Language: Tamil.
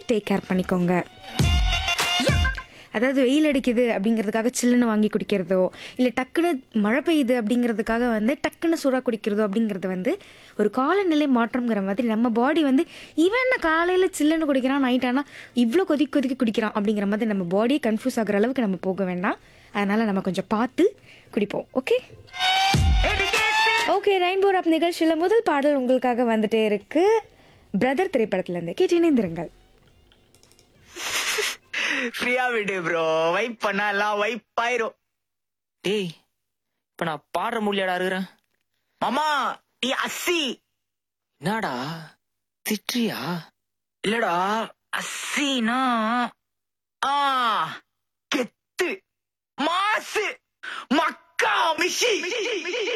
டேக் கேர் பண்ணிக்கோங்க அதாவது வெயில் அடிக்குது அப்படிங்கிறதுக்காக சில்லுன்னு வாங்கி குடிக்கிறதோ இல்லை டக்குன்னு மழை பெய்யுது அப்படிங்கிறதுக்காக வந்து டக்குன்னு சூடாக குடிக்கிறதோ அப்படிங்கிறது வந்து ஒரு காலநிலை மாற்றம்ங்கிற மாதிரி நம்ம பாடி வந்து இவன் என்ன காலையில் சில்லுன்னு குடிக்கிறான் நைட் ஆனால் இவ்வளோ கொதிக்க கொதிக்க குடிக்கிறான் அப்படிங்கிற மாதிரி நம்ம பாடியை கன்ஃபியூஸ் ஆகுற அளவுக்கு நம்ம போக வேண்டாம் அதனால் நம்ம கொஞ்சம் பார்த்து குடிப்போம் ஓகே ஓகே ரெயின்போ ராப் நிகழ்ச்சியில் முதல் பாடல் உங்களுக்காக வந்துட்டே இருக்கு பிரதர் திரைப்படத்துலேருந்து கேட்டு இணைந்திருங்கள் ஃப்ரீயா விடு ப்ரோ வைப் பண்ணா எல்லாம் வைப் ஆயிரும் டேய் இப்ப நான் பாடுற முடியாடா இருக்கிறேன் மாமா நீ அஸ்ஸி என்னடா திட்டுறியா இல்லடா அஸ்ஸினா ஆ கெத்து மாசு மக்கா மிஷி